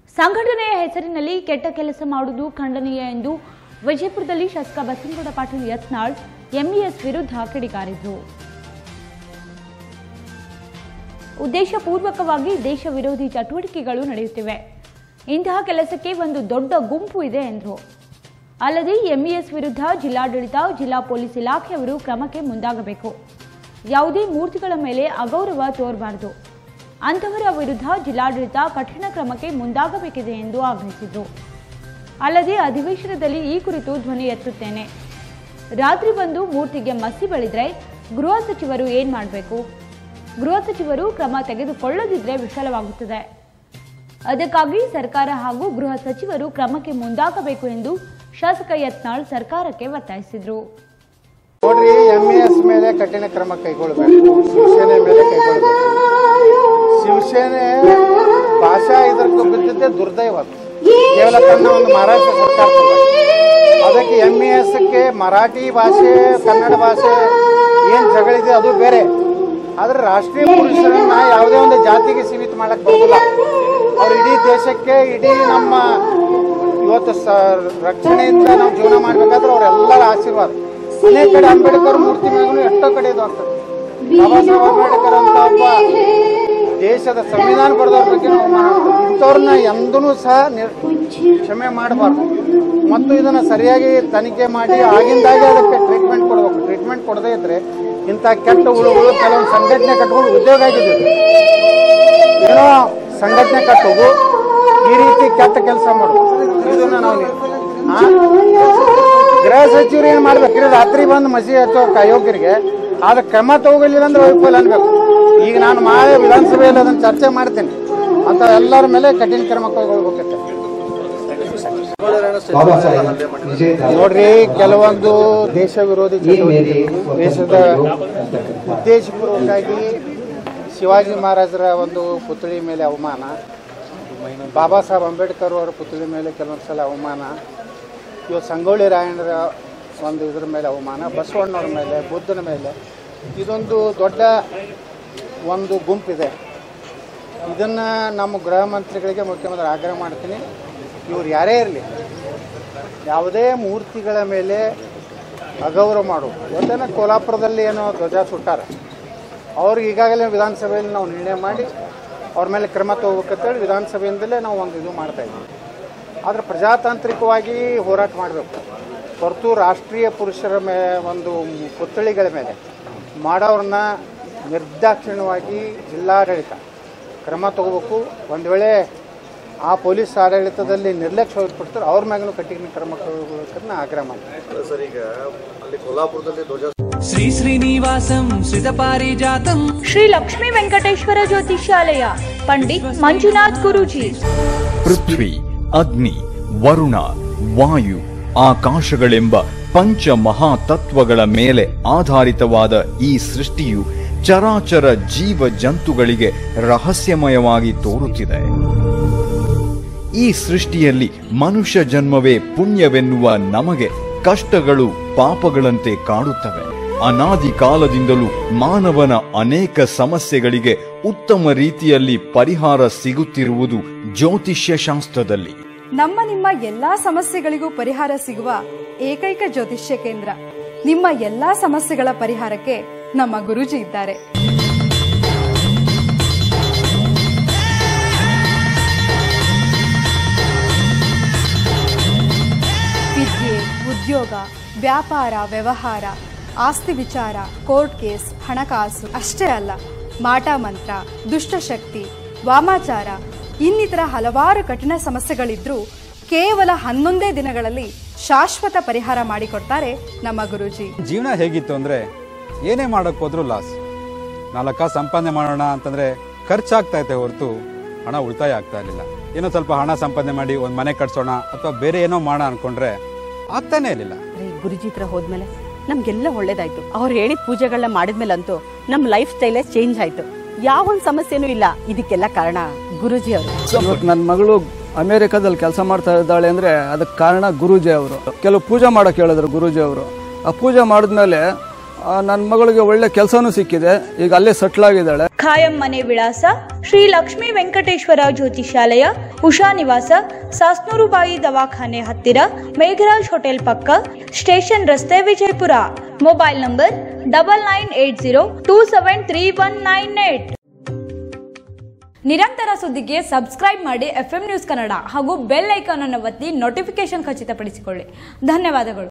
ಸಂಘಟನೆಯ ಹೆಸರಿನಲ್ಲಿ ಕೆಟ್ಟ ಕೆಲಸ ಮಾಡುವುದು ಖಂಡನೀಯ ಎಂದು ವಿಜಯಪುರದಲ್ಲಿ ಶಾಸಕ ಬಸನಗೌಡ ಪಾಟೀಲ್ ಯತ್ನಾಳ್ ಎಂಇಎಸ್ ವಿರುದ್ಧ ಕಿಡಿಕಾರಿದ್ರು ಉದ್ದೇಶಪೂರ್ವಕವಾಗಿ ದೇಶ ವಿರೋಧಿ ಚಟುವಟಿಕೆಗಳು ನಡೆಯುತ್ತಿವೆ ಇಂತಹ ಕೆಲಸಕ್ಕೆ ಒಂದು ದೊಡ್ಡ ಗುಂಪು ಇದೆ ಎಂದರು ಅಲ್ಲದೆ ಎಂಇಎಸ್ ವಿರುದ್ಧ ಜಿಲ್ಲಾಡಳಿತ ಜಿಲ್ಲಾ ಪೊಲೀಸ್ ಇಲಾಖೆಯವರು ಕ್ರಮಕ್ಕೆ ಮುಂದಾಗಬೇಕು ಯಾವುದೇ ಮೂರ್ತಿಗಳ ಮೇಲೆ ಅಗೌರವ ತೋರಬಾರದು ಅಂಥವರ ವಿರುದ್ಧ ಜಿಲ್ಲಾಡಳಿತ ಕಠಿಣ ಕ್ರಮಕ್ಕೆ ಮುಂದಾಗಬೇಕಿದೆ ಎಂದು ಆಗ್ರಹಿಸಿದರು ಅಲ್ಲದೆ ಅಧಿವೇಶನದಲ್ಲಿ ಈ ಕುರಿತು ಧ್ವನಿ ಎತ್ತುತ್ತೇನೆ ರಾತ್ರಿ ಬಂದು ಮೂರ್ತಿಗೆ ಮಸಿ ಬಳಿದ್ರೆ ಗೃಹ ಸಚಿವರು ಏನ್ ಮಾಡಬೇಕು ಗೃಹ ಸಚಿವರು ಕ್ರಮ ತೆಗೆದುಕೊಳ್ಳದಿದ್ರೆ ವಿಫಲವಾಗುತ್ತದೆ ಅದಕ್ಕಾಗಿ ಸರ್ಕಾರ ಹಾಗೂ ಗೃಹ ಸಚಿವರು ಕ್ರಮಕ್ಕೆ ಮುಂದಾಗಬೇಕು ಎಂದು ಶಾಸಕ ಯತ್ನಾಳ್ ಸರ್ಕಾರಕ್ಕೆ ಒತ್ತಾಯಿಸಿದರು ನೋಡ್ರಿ ಎಂ ಎಸ್ ಮೇಲೆ ಕಠಿಣ ಕ್ರಮ ಕೈಗೊಳ್ಳಬೇಕು ಶಿವಸೇನೆ ಮೇಲೆ ಕೈಗೊಳ್ಳಬೇಕು ಶಿವಸೇನೆ ಭಾಷಾ ಇದಕ್ಕೆ ಬಿದ್ದಿದ್ದೇ ದುರ್ದೈವ ಅದು. ಕೇವಲ ತನ್ನ ಒಂದು ಮಹಾರಾಷ್ಟ್ರ ಸರ್ಕಾರ ಸಲುವಾಗಿ. ಅದಕ್ಕೆ ಎಂ ಎಸ್ಗೆ ಮರಾಠಿ ಭಾಷೆ ಕನ್ನಡ ಭಾಷೆ ಏನು ಜಗಳಿದೆ ಅದು ಬೇರೆ ಆದ್ರೆ ರಾಷ್ಟ್ರೀಯ ಪುರುಷರನ್ನ ಯಾವುದೇ ಒಂದು ಜಾತಿಗೆ ಸೀಮಿತ ಮಾಡಕ್ ಬರೋದಿಲ್ಲ ಅವ್ರು ಇಡೀ ದೇಶಕ್ಕೆ ಇಡೀ ನಮ್ಮ ಇವತ್ತು ಸ ರಕ್ಷಣೆಯಿಂದ ನಾವು ಜೀವನ ಮಾಡ್ಬೇಕಾದ್ರೆ ಅವರೆಲ್ಲರ ಆಶೀರ್ವಾದ ಅನೇಕ ಕಡೆ ಅಂಬೇಡ್ಕರ್ ಮೂರ್ತಿ ಮ್ಯಾಗೂ ಎಷ್ಟೋ ಕಡೆ ಇದು ಆಗ್ತದೆ ಬಾಬಾ ಸಾಹೇಬ್ ಅಂಬೇಡ್ಕರ್ ಅಂತ ಒಬ್ಬ ದೇಶದ ಸಂವಿಧಾನ ಬರೆದವ್ರ ಬಗ್ಗೆ ನಾವು ಮಾತಾಡ್ತೀವಿ. ಇಂಥವ್ರನ್ನ ಎಂದೂ ಸಹ ನಿರ್- ಕ್ಷಮೆ ಮಾಡಬಾರ್ದು ಮತ್ತು ಇದನ್ನ ಸರಿಯಾಗಿ ತನಿಖೆ ಮಾಡಿ ಆಗಿಂದಾಗೆ ಅದಕ್ಕೆ ಟ್ರೀಟ್ಮೆಂಟ್ ಕೊಡಬೇಕು ಟ್ರೀಟ್ಮೆಂಟ್ ಕೊಡದೇ ಇದ್ರೆ ಇಂಥ ಕೆಟ್ಟ ಹುಳುಗಳು ಕೆಲವೊಂದು ಸಂಘಟನೆ ಕಟ್ಕೊಂಡು ಉದ್ಯೋಗ ಆಗಿದೆ ಇದು. ಏನೋ ಸಂಘಟನೆ ಕಟ್ಟೋದು ಈ ರೀತಿ ಕೆಟ್ಟ ಕೆಲಸ ಮಾಡೋದು ಇದನ್ನ ನಾವು ಆ? ಗೃಹ ಸಚಿವರು ಏನ್ ಮಾಡ್ಬೇಕ್ರಿ ರಾತ್ರಿ ಬಂದು ಮಸಿ ಹಚ್ಚೋ ಅಯೋಗ್ಯರಿಗೆ ಆದ ಕ್ರಮ ತಗೋಲಿಲ್ಲ ಅಂದ್ರೆ ವೈಫಲ್ಯ ಅನ್ಬೇಕು ಈಗ ನಾನು ನಾಳೆ ವಿಧಾನಸಭೆಯಲ್ಲಿ ಅದನ್ನ ಚರ್ಚೆ ಮಾಡ್ತೀನಿ ಅಂತ ಎಲ್ಲರ ಮೇಲೆ ಕಠಿಣ ಕ್ರಮ ಕೈಗೊಳ್ಬೇಕಂತೆ ಬಾಬಾ ಸಾಹೇಬ್ ವಿಜೇತ ನೋಡ್ರಿ ಕೆಲವೊಂದು ದೇಶ ವಿರೋಧಿ ಈ ಮೇರೆ ಚಟುವಟಿಕೆಗಳು ದೇಶದ ಉದ್ದೇಶಪೂರ್ವಕವಾಗಿ ಶಿವಾಜಿ ಮಹಾರಾಜರ ಒಂದು ಪುತ್ಳಿ ಮೇಲೆ ಅವಮಾನ ಬಾಬಾ ಸಾಹೇಬ್ ಅಂಬೇಡ್ಕರ್ ಅವರ ಪುತ್ಳಿ ಮೇಲೆ ಕೆಲವೊಂದು ಸಲ ಅವಮಾನ ಇವು ಸಂಗೊಳ್ಳಿ ರಾಯಣ್ಣರ ಒಂದು ಇದ್ರ ಮೇಲೆ ಅವಮಾನ ಬಸವಣ್ಣವ್ರ ಮೇಲೆ ಬುದ್ಧನ ಮೇಲೆ ಇದೊಂದು ದೊಡ್ಡ ಒಂದು ಗುಂಪಿದೆ ಇದನ್ನು ನಮ್ಮ ಗೃಹ ಮಂತ್ರಿಗಳಿಗೆ ಮುಖ್ಯಮಂತ್ರಿ ಆಗ್ರಹ ಮಾಡ್ತೀನಿ ಇವ್ರು ಯಾರೇ ಇರಲಿ ಯಾವುದೇ ಮೂರ್ತಿಗಳ ಮೇಲೆ ಅಗೌರವ ಮಾಡುವುದು ಇವತ್ತೇನ ಕೋಲ್ಹಾಪುರದಲ್ಲಿ ಏನೋ ಧ್ವಜ ಸುಟ್ಟಾರ ಅವ್ರಿಗೆ ಈಗಾಗಲೇ ವಿಧಾನಸಭೆಯಲ್ಲಿ ನಾವು ನಿರ್ಣಯ ಮಾಡಿ ಅವ್ರ ಮೇಲೆ ಕ್ರಮ ತಗೋಬೇಕಂತೇಳಿ ವಿಧಾನಸಭೆಯಿಂದಲೇ ನಾವು ಒಂದು ಇದು ಮಾಡ್ತಾ ಇದ್ದೀವಿ ಆದರೆ ಪ್ರಜಾತಾಂತ್ರಿಕವಾಗಿ ಹೋರಾಟ ಮಾಡಬೇಕು ಹೊರತು ರಾಷ್ಟ್ರೀಯ ಪುರುಷರ ಮೇ ಒಂದು ಪುತ್ಥಳಿಗಳ ಮೇಲೆ ಮಾಡೋರನ್ನ ನಿರ್ದಾಕ್ಷಿಣ್ಯವಾಗಿ ಜಿಲ್ಲಾಡಳಿತ ಕ್ರಮ ತಗೋಬೇಕು ಒಂದು ವೇಳೆ ಆ ಪೊಲೀಸ್ ಆಡಳಿತದಲ್ಲಿ ನಿರ್ಲಕ್ಷ್ಯ ವಹಿಸ್ಬಿಡ್ತಾರೆ ಅವ್ರ ಮ್ಯಾಗೂ ಕಠಿಣ ಕ್ರಮ ತಗೋಬೇಕನ್ನ ಆಗ್ರಹ ಮಾಡ್ತಾರೆ ಸರ್ ಈಗ ಅಲ್ಲಿ ಕೊಲ್ಹಾಪುರದಲ್ಲಿ ಧ್ವಜ ಶ್ರೀ ಶ್ರೀನಿವಾಸಂ ಶ್ರಿತಪಾರಿಜಾತಂ ಶ್ರೀ ಲಕ್ಷ್ಮೀ ವೆಂಕಟೇಶ್ವರ ಜ್ಯೋತಿಷ್ಯಾಲಯ ಪಂಡಿತ್ ಮಂಜುನಾಥ್ ಗುರೂಜಿ ಪೃಥ್ವಿ ಅಗ್ನಿ ವರುಣ ವಾಯು ಆಕಾಶಗಳೆಂಬ ಪಂಚ ಮಹಾತತ್ವಗಳ ಮೇಲೆ ಆಧಾರಿತವಾದ ಈ ಸೃಷ್ಟಿಯು ಚರಾಚರ ಜೀವ ಜಂತುಗಳಿಗೆ ರಹಸ್ಯಮಯವಾಗಿ ತೋರುತ್ತಿದೆ ಈ ಸೃಷ್ಟಿಯಲ್ಲಿ ಮನುಷ್ಯ ಜನ್ಮವೇ ಪುಣ್ಯವೆನ್ನುವ ನಮಗೆ ಕಷ್ಟಗಳು ಪಾಪಗಳಂತೆ ಕಾಡುತ್ತವೆ ಅನಾದಿ ಕಾಲದಿಂದಲೂ ಮಾನವನ ಅನೇಕ ಸಮಸ್ಯೆಗಳಿಗೆ ಉತ್ತಮ ರೀತಿಯಲ್ಲಿ ಪರಿಹಾರ ಸಿಗುತ್ತಿರುವುದು ಜ್ಯೋತಿಷ್ಯ ಶಾಸ್ತ್ರದಲ್ಲಿ ನಮ್ಮ ನಿಮ್ಮ ಎಲ್ಲಾ ಸಮಸ್ಯೆಗಳಿಗೂ ಪರಿಹಾರ ಸಿಗುವ ಏಕೈಕ ಜ್ಯೋತಿಷ್ಯ ಕೇಂದ್ರ ನಿಮ್ಮ ಎಲ್ಲಾ ಸಮಸ್ಯೆಗಳ ಪರಿಹಾರಕ್ಕೆ ನಮ್ಮ ಗುರೂಜಿ ಇದ್ದಾರೆ ವಿದ್ಯೆ ಉದ್ಯೋಗ ವ್ಯಾಪಾರ ವ್ಯವಹಾರ ಆಸ್ತಿ ವಿಚಾರ ಕೋರ್ಟ್ ಕೇಸ್ ಹಣಕಾಸು ಅಷ್ಟೇ ಅಲ್ಲ ಮಾಟ ಮಂತ್ರ ದುಷ್ಟಶಕ್ತಿ ವಾಮಾಚಾರ ಇನ್ನಿತರ ಹಲವಾರು ಕಠಿಣ ಸಮಸ್ಯೆಗಳಿದ್ರೂ ಕೇವಲ ಹನ್ನೊಂದೇ ದಿನಗಳಲ್ಲಿ ಶಾಶ್ವತ ಪರಿಹಾರ ಮಾಡಿಕೊಡ್ತಾರೆ ನಮ್ಮ ಗುರೂಜಿ ಜೀವನ ಹೇಗಿತ್ತು ಅಂದರೆ ಏನೇ ಮಾಡೋಕ್ಕೆ ಹೋದ್ರೂ ಲಾಸ್ ನಾಲ್ಕು ಕಾಸು ಸಂಪಾದನೆ ಮಾಡೋಣ ಅಂತಂದರೆ ಖರ್ಚಾಗ್ತಾ ಇತ್ತೆ ಹೊರತು ಹಣ ಉಳಿತಾಯ ಆಗ್ತಾ ಇರಲಿಲ್ಲ ಏನೋ ಸ್ವಲ್ಪ ಹಣ ಸಂಪಾದನೆ ಮಾಡಿ ಒಂದು ಮನೆ ಕಟ್ಸೋಣ ಅಥವಾ ಬೇರೆ ಏನೋ ಮಾಡೋಣ ಅನ್ಕೊಂಡ್ರೆ ಆಗ್ತಾನೆ ಇರಲಿಲ್ಲ ರೀ ಗುರುಜಿ ಹತ್ರ ಹೋದ್ಮೇಲೆ ನಮ್ಗೆಲ್ಲ ಒಳ್ಳೇದಾಯ್ತು ಅವ್ರು ಹೇಳಿದ ಪೂಜೆಗಳನ್ನ ಮಾಡಿದ್ಮೇಲಂತೂ ನಮ್ ಲೈಫ್ ಸ್ಟೈಲೇ ಚೇಂಜ್ ಆಯ್ತು ಯಾವ ಒಂದು ಸಮಸ್ಯೆನೂ ಇಲ್ಲ ಇದಕ್ಕೆಲ್ಲ ಕಾರಣ ಗುರುಜಿ ಅವರು ಇವತ್ತು ನನ್ನ ಮಗಳು ಅಮೇರಿಕಾದಲ್ಲಿ ಕೆಲಸ ಮಾಡ್ತಾ ಇದ್ದಾಳೆ ಅಂದ್ರೆ ಅದಕ್ಕೆ ಕಾರಣ ಗುರೂಜಿ ಅವರು ಕೆಲವು ಪೂಜೆ ಮಾಡಕ್ಕೆ ಹೇಳಿದ್ರು ಗುರೂಜಿ ಅವರು ಆ ಪೂಜೆ ಮಾಡಿದ್ಮೇಲೆ ನನ್ನ ಮಗಳಿಗೆ ಒಳ್ಳೆ ಕೆಲಸನೂ ಸಿಕ್ಕಿದೆ ಈಗ ಅಲ್ಲೇ ಸೆಟ್ಲ್ ಆಗಿದ್ದಾಳೆ ಖಾಯಂ ಮನೆ ವಿಳಾಸ ಶ್ರೀ ಲಕ್ಷ್ಮೀ ವೆಂಕಟೇಶ್ವರ ಜ್ಯೋತಿಷಾಲಯ ಉಷಾ ನಿವಾಸ ಸಾಸ್ನೂರುಬಾಯಿ ದವಾಖಾನೆ ಹತ್ತಿರ ಮೇಘರಾಜ್ ಹೋಟೆಲ್ ಪಕ್ಕ ಸ್ಟೇಷನ್ ರಸ್ತೆ Vijayapura mobile number double nine eight zero two seven three one nine eight ನಿರಂತರ ಸುದ್ದಿಗೆ ಸಬ್ಸ್ಕ್ರೈಬ್ ಮಾಡಿ ಎಫ್ ನ್ಯೂಸ್ ಕನ್ನಡ ಹಾಗೂ ಬೆಲ್ ಐಕಾನ್ ಅನ್ನು ಒತ್ತಿ ನೋಟಿಫಿಕೇಶನ್ ಖಚಿತಪಡಿಸಿಕೊಳ್ಳಿ ಧನ್ಯವಾದಗಳು